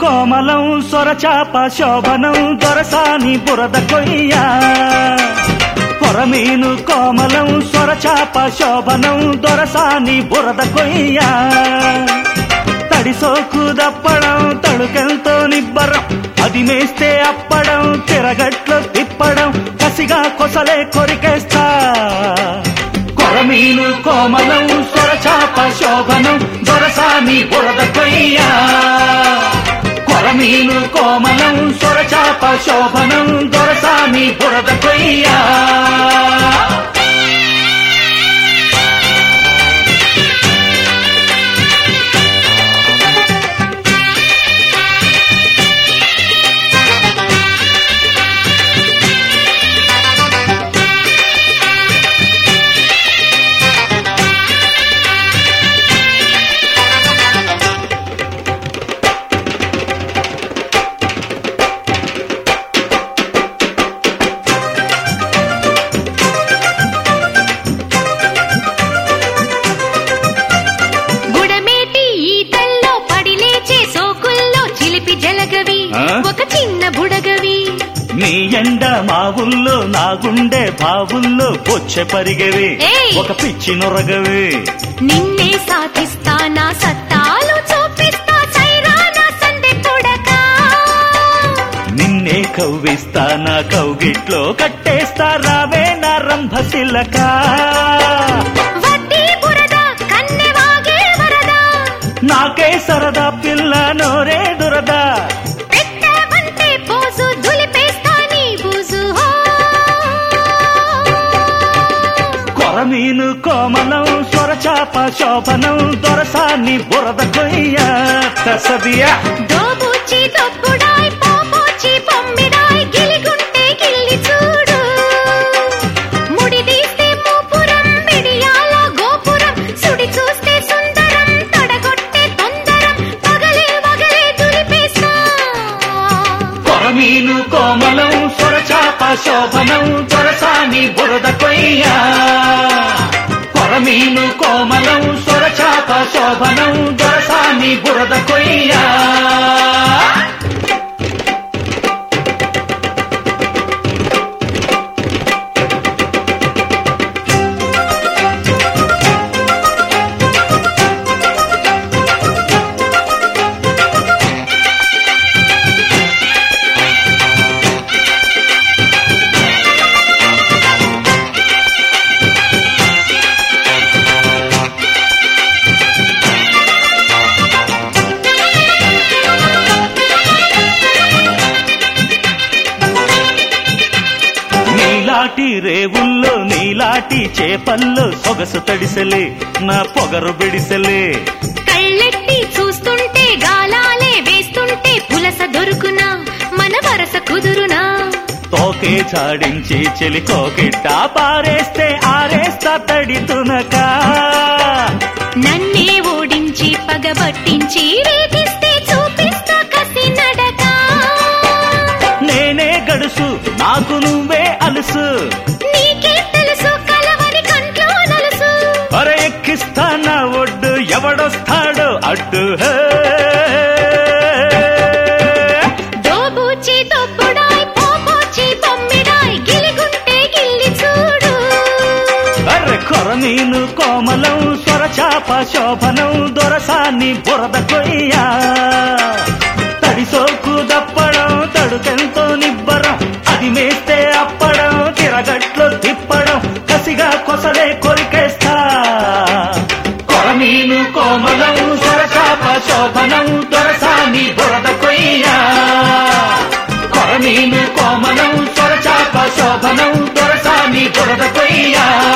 కోమలం సొరచాప శోభనం దొరసాని బురద కొయ్య కొరమీను కోమలం సొరచాప శోభనం దొరసాని బురద కొయ్య తడిసోకు దప్పడం తడుకెంతో నిబ్బరం అది మేస్తే అప్పడం తిరగట్లు తిప్పడం కసిగా కొసలే కొరికేస్తా కొరమీను కోమలం సొరచాప శోభనం దొరసాని బురద కొయ్యా కొరమీను కోమలం సొరచాప శోభనం దొరసాని బురద కొయ్యా బుడమేటి ఈతల్లో పడి లేచే సోకుల్లో చిలిపి జలగవి ఆ? ఒక చిన్న బుడగవి నీ ఎండ మా ఊళ్ళో నా గుండె బావుల్లో బొచ్చె పరిగెవే ఏయ్! ఒక పిచ్చి నొరగవే నిన్నే సాధిస్తా నా సత్తాలు చూపిస్తా సైరానా సందె కొడకా నిన్నే కవ్విస్తా నా కౌగిట్లో కట్టేస్తా రావే నా రంభశిలక వడ్డీ బురద కన్నె వాగే వరద నాకే సరదా పిల్ల నోరే దురదా పెట్టవంటే పోజు దులిపేస్తా నీ బూజు హో. కొరమీను కోమలం స్వరచాప శోభనం దొరసాన్ని బురద కొయ్య తసదియా దోబూచి దొప్పుడాయ్ పోపోచి పొమ్మిడాయ్ గిలిగుంటే గిల్లి చూడు ముడి తీస్తే మూపురం మిడియాల గోపురం సుడి చూస్తే సుందరం తడగొట్టే తొందరం పగలే వగలే దులిపేస్తా కొరమీను కోమలం స్వరచాప శోభనం దొరసాని బురద కొయ్య కొరమీను కోమలం స్వరచాప శోభనం దొరసాని బురద కొయ్య నీలాటి రేవుల్లో నీలాటి చేపల్లో సొగసు తడిసెలే నా పొగరు బిడిసెలే కళ్ళెట్టి చూస్తుంటే గాలాలే వేస్తుంటే పులస దొరుకునా మన వరస కుదురునా తోకే చాడించి చెలి కోకిట్ట పారేస్తే ఆరేస్తా తడి తునక నన్నే ఓడించి పగబట్టించి రేగిస్తే చూపిస్తా కసి నడక నేనే గడుసు నాకు నువ్వే అలుసు నీకే తెలుసు కలవని కంట్లో నలుసు అర ఎక్కిస్తా నా ఒడ్డు ఎవడొస్తాడో అడ్డు హే. దోబూచి దొబ్బుడాయ్ పోపోచి బొమ్మిడాయ్ గిలిగుంటే గిల్లి చూడు అర్రె కొరమీను కోమలం స్వరచాప శోభనం దొరసాన్ని బురద కొయ్యా తడిసోకు దప్పడం తడుకెంతో నిబ్బరం అది మేస్తే అప్పడం తిరగట్లు తిప్పడం కసిగా కొసలే కొరికేస్తా కొరమీను కోమలం స్వరచాప శోభనం దొరసాని బురద కొయ్యా కొరమీను కోమలం స్వరచాప శోభనం దొరసాని బురద కొయ్యా